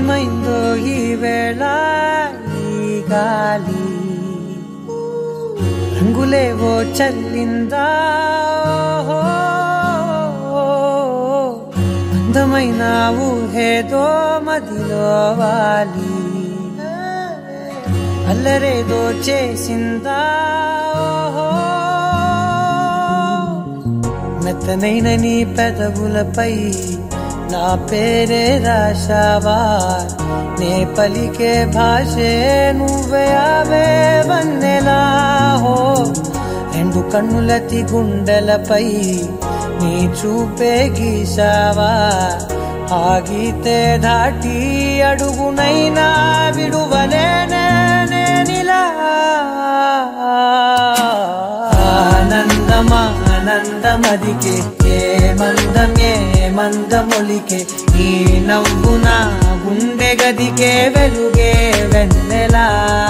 ఏమైందో ఈ వేళ ఈ గాలి రంగులేవో చల్లిందా ఓహో. అందమైన ఊహేదో మదిలో వాలి అల్లరేదో చేసిందా ఓహో. మెత్తనైన నీ పెదవులపై నా పేరే రాశావా నే పలికే భాషే నువ్వే అవే వన్నెలా హో రెండు కన్నులతి గుండెలపై నీ చూపే గీసావా ఆగితే దాటి అడుగునైనా విడువలేనే నేనిలా ఆనందమా ఆనందమదికే ఏ మందం ఏ మందమొలికే ఈ నవ్వున గుండె గదికే వెలుగే వెన్నెలా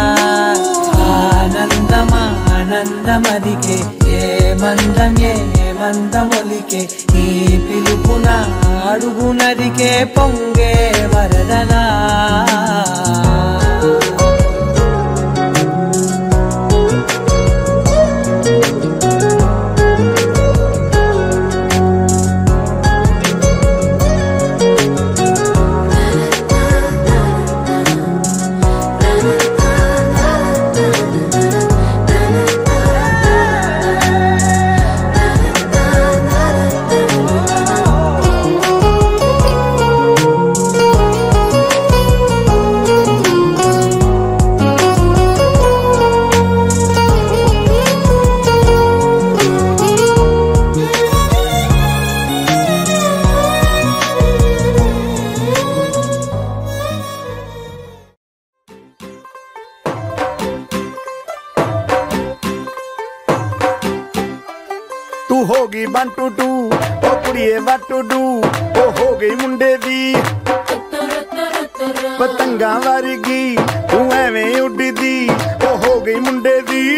ఆనందమా ఆనందమదికే ఏ మందం ఏ మందమొలికే ఈ పిలుపున అడుగునదికే పొంగే వరదలా ਤੂੰ ਹੋ ਗਈ ਬੰਟੂ ਟੂ ਉਹ ਕੁੜੀਏ ਵਾਟੂ ਡੂ ਉਹ ਹੋ ਗਈ ਮੁੰਡੇ ਦੀ ਪਤੰਗਾਂ ਵਰਗੀ ਤੂੰ ਐਵੇਂ ਉੱਡਦੀ ਉਹ ਹੋ ਗਈ ਮੁੰਡੇ ਦੀ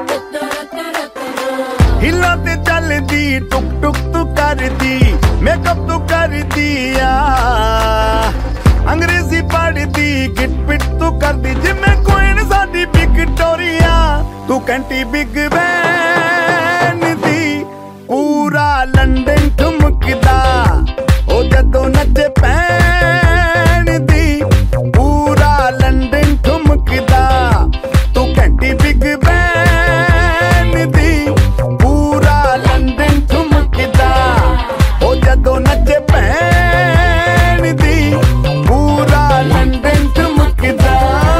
ਹਿੱਲਾ ਤੇ ਚੱਲਦੀ ਟੁਕ ਟੁਕ ਤੂੰ ਕਰਦੀ ਮੇਕਅਪ ਤੂੰ ਕਰਦੀ ਆ ਅੰਗਰੇਜ਼ੀ ਪੜਦੀ ਗਿਟ ਪਿਟ ਤੂੰ ਕਰਦੀ ਜਿਵੇਂ ਕੋਇਨ ਸਾਡੀ ਵਿਕਟੋਰੀਆ ਤੂੰ ਕੰਟੀ ਬਿਗ ਬੈਨ ਦੀ ਪੂਰਾ ਲੰਡਨ ਠੁਮਕਦਾ ਉਹ ਜਦੋਂ ਨੱਚੇ ਪੈਣ ਦੀ ਪੂਰਾ ਲੰਡਨ ਠੁਮਕਦਾ ਤੂੰ ਘੰਟੀ ਬਿਗ ਬੈਨ ਦੀ ਪੂਰਾ ਲੰਡਨ ਠੁਮਕਦਾ ਉਹ ਜਦੋਂ ਨੱਚੇ ਪੈਣ ਦੀ ਪੂਰਾ ਲੰਡਨ ਠੁਮਕਦਾ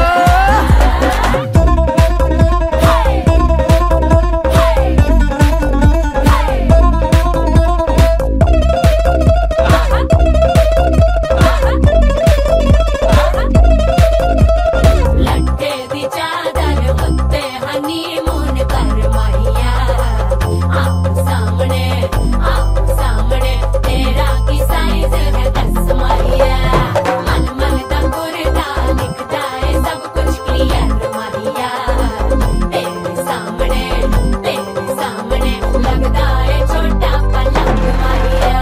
लट्टे दी चादर उत्ते हनीमून कर माहिया आप सामने आप सामने तेरा की साइज है दस माहिया मन मन तंगुरदा दिखता है सब कुछ क्लियर माहिया तेरे सामने तेरे सामने लगता है छोटा पलंग माहिया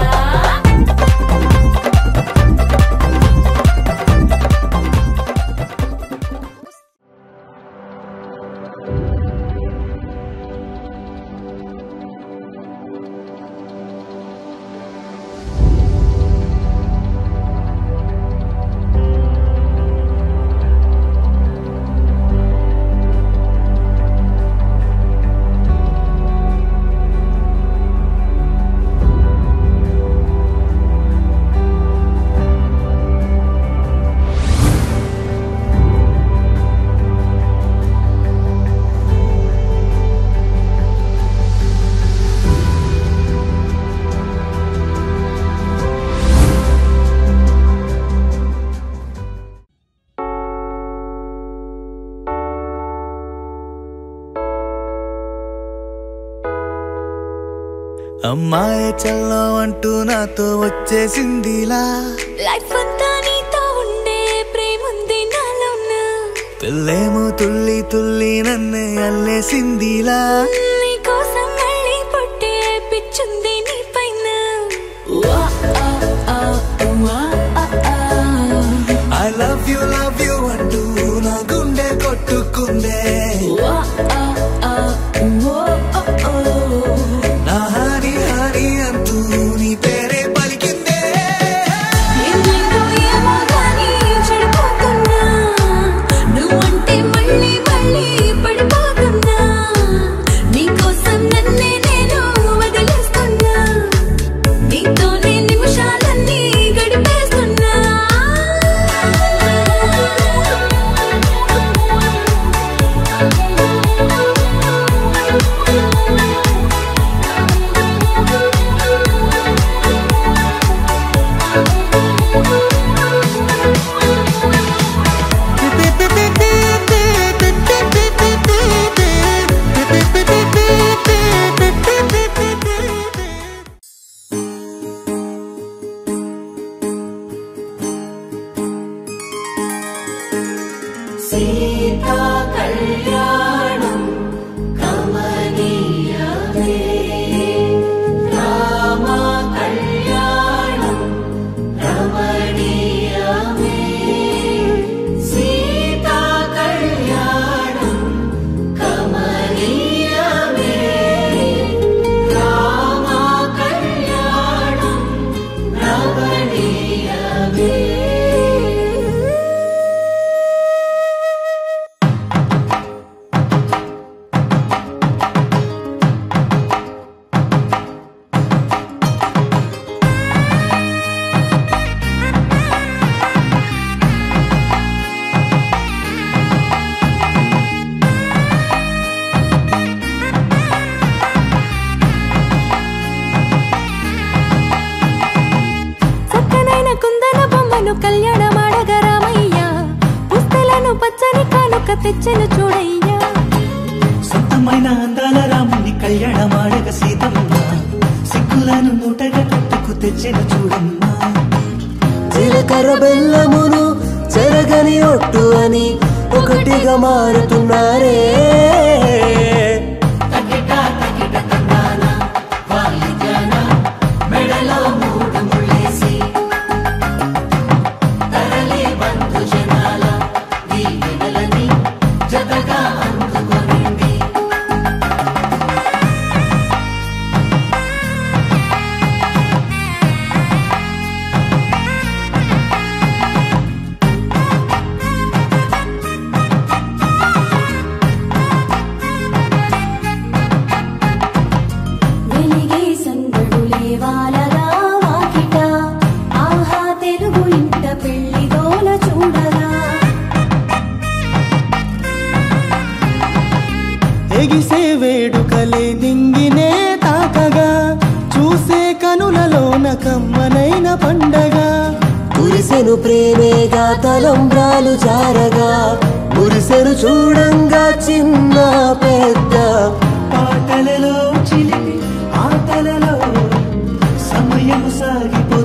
అమ్మాయి చల్లో అంటూ నాతో వచ్చేసిందిలా లైఫ్ అంతా నీతో ఉండే ప్రేముంది నాలోన పిల్లేమో తుల్లి తుల్లి నన్నే అల్లేసిందిలా నీ కోసం మళ్ళీ పుట్టే పిచ్చుంది నీ పైన ఐ లవ్ తెచ్చెను చూడయ్యా సొంతమైన అందాల రాముని కళ్యాణమాడగ సీతమ్మ సిగ్గులను మూటగా కట్టుకు తెచ్చిన చూడమ్మా జీలకర్ర బెల్లమును చెరగని ఒట్టు అని ఒకటిగా మారుతున్నారే వెలిగే సందడు లేవాలరా వాకిట ఆహా తెలుగు ఇంట పెళ్లి గోల చూడరా ఎగిసే వేడుకలే నింగినే తాకగా చూసే కనులలోన కమ్మనైన పండగ కురిసెను ప్రేమేగా తలంబ్రాలు జారగా మురిసెను చూడంగా చిన్న పెద్ద పాటలలో చిలిపి ఆటలలో సమయం సాగిపో